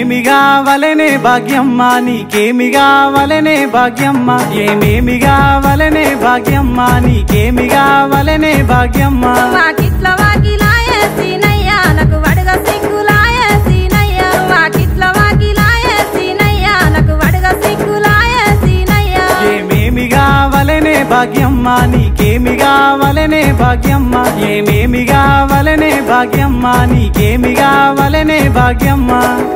ఏమేమి కావలనే భాగ్యమ్మ నీకేమి కావలనే భాగ్యమ్మ ఏమేమి కావలనే భాగ్యమ్మ నీకేమి కావలనే భాగ్యమ్మ వాకిట్ల వాకిలాయే సీనయ్య నాకు వడగ సిగ్గులాయే సీనయ్య వాకిట్ల వాకిలాయే సీనయ్య నాకు వడగ సిగ్గులాయే సీనయ్య ఏమేమి కావలనే భాగ్యమ్మ నీకేమి కావలనే భాగ్యమ్మ ఏమేమి కావలనే భాగ్యమ్మ నీకేమి కావలనే భాగ్యమ్మ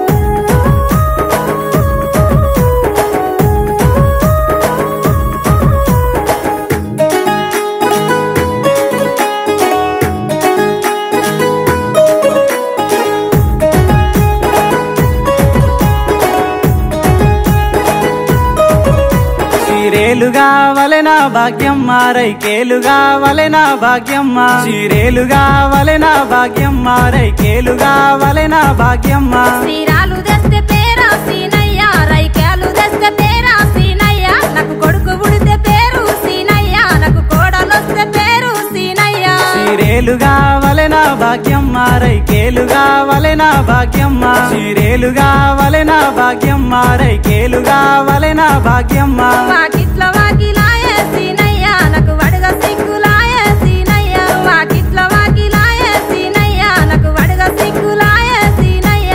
చీరేలుగా వలెనా భాగ్యమ్మ రైకేలుగా వలెనా భాగ్యమ్మ చీరేలుగా వలెనా భాగ్యమ్మ రైకేలుగా వలెనా భాగ్యమ్మ శ్రీరాలు తెస్తే పేరా సీనయ్య రైకేలు తెస్తే పేరా సీనయ్య నాకు కొడుకు పుడితే పేరు సీనయ్య నాకు కోడలొస్తే పేరు సీనయ్య చీరేలుగా వలెనా భాగ్యమ్మ రైకేలుగా వలెనా భాగ్యమ్మ చీరేలుగా వలెనా భాగ్యమ్మ రైకేలుగా వలెనా భాగ్యమ్మ వాకిట్ల వాకిలాయే సీనయ్య నాకు వడగ సిగ్గులాయే సీనయ్య వాకిట్ల వాకిలాయే సీనయ్య నాకు వడగ సిగ్గులాయే సీనయ్య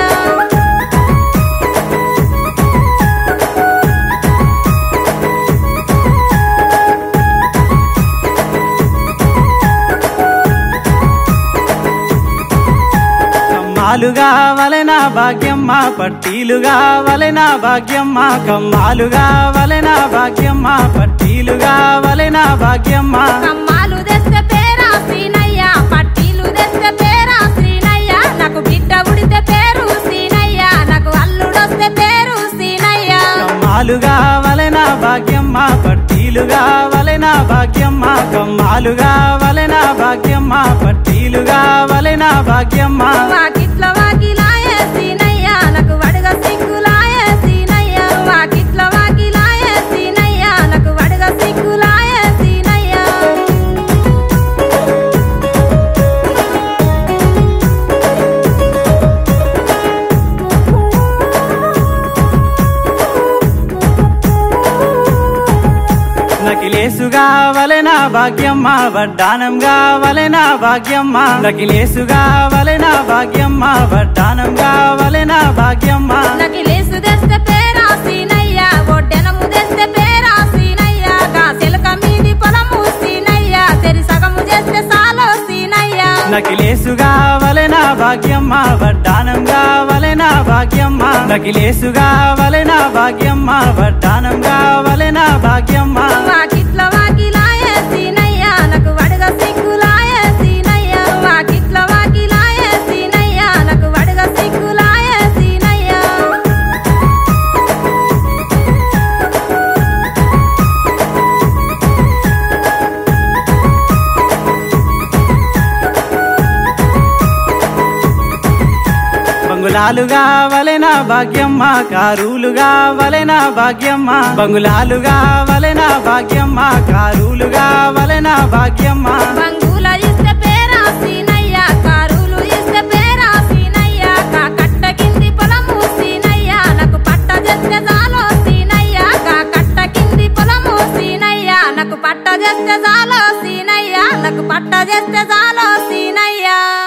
కమ్మాలుగా వలెనా భాగ్యమ్మ పట్టీలుగా వలెనా భాగ్యమ్మ కమ్మాలుగా వలెనా భాగ్యమ్మ పట్టీలుగా వలెనా భాగ్యమ్మ కమ్మాలు తెస్తే పేరా సీనయ్య పట్టీలు తెస్తే పేరా సీనయ్య నాకు బిడ్డ ఉడితే పేరు సీనయ్య నాకు అల్లుడొస్తే పేరు సీనయ్య కమ్మాలుగా వలెనా భాగ్యమ్మ పట్టీలుగా వలెనా భాగ్యమ్మ కమ్మాలుగా వలెనా భాగ్యమ్మ పట్టీలుగా వలెనా భాగ్యమ్మ వాకిట్ల వాకిలాయే సీనయ్య నాకు వడగ సిగ్గులాయే సీనయ్య వాకిట్ల వాకిలాయే సీనయ్య నాకు వడగ సిగ్గులాయే సీనయ్య నకిలేసుగా వలెనా భాగ్యమ్మ వడ్డానంగా వలెనా భాగ్యమ్మ నకిలేసుగా వలెనా భాగ్యమ్మ వడ్డానంగా వలెనా భాగ్యమ్మ నకిలేసు తెస్తే పేరా సీనయ్య ఒడ్డెనము తెస్తే పేరా సీనయ్య కాసిలక మీది పొలము సీనయ్య తెరి సగము చేస్తే సాలో సీనయ్య నకిలేసుగా వలెనా భాగ్యమ్మ వడ్డానంగా వలెనా భాగ్యమ్మ నకిలేసుగా వలెనా భాగ్యమ్మ వడ్డానంగా వలెనా భాగ్యమ్మ వాకిట్ల వాకిలాయే సీనయ్య నాకు వడగ సిగ్గులాయే సీనయ్య వాకిట్ల వాకిలాయే సీనయ్య నాకు వడగ సిగ్గులాయే సీనయ్య బంగులాలుగా వలెనా భాగ్యమ్మ కారులుగా వలెనా భాగ్యమ్మ బంగులాలుగా వలెనా భాగ్యమ్మ కారులుగా వలెనా భాగ్యమ్మ బంగుల ఇస్తే పేరా సీనయ్య కారులు ఇస్తే పేరా సీనయ్య కా కట్ట కింది పొలము సీనయ్య నాకు పట్ట చేస్తే చాలో సీనయ్య కా కట్ట కింది పొలము సీనయ్య నాకు పట్ట చేస్తే చాలో సీనయ్య నాకు పట్ట చేస్తే చాలో సీనయ్య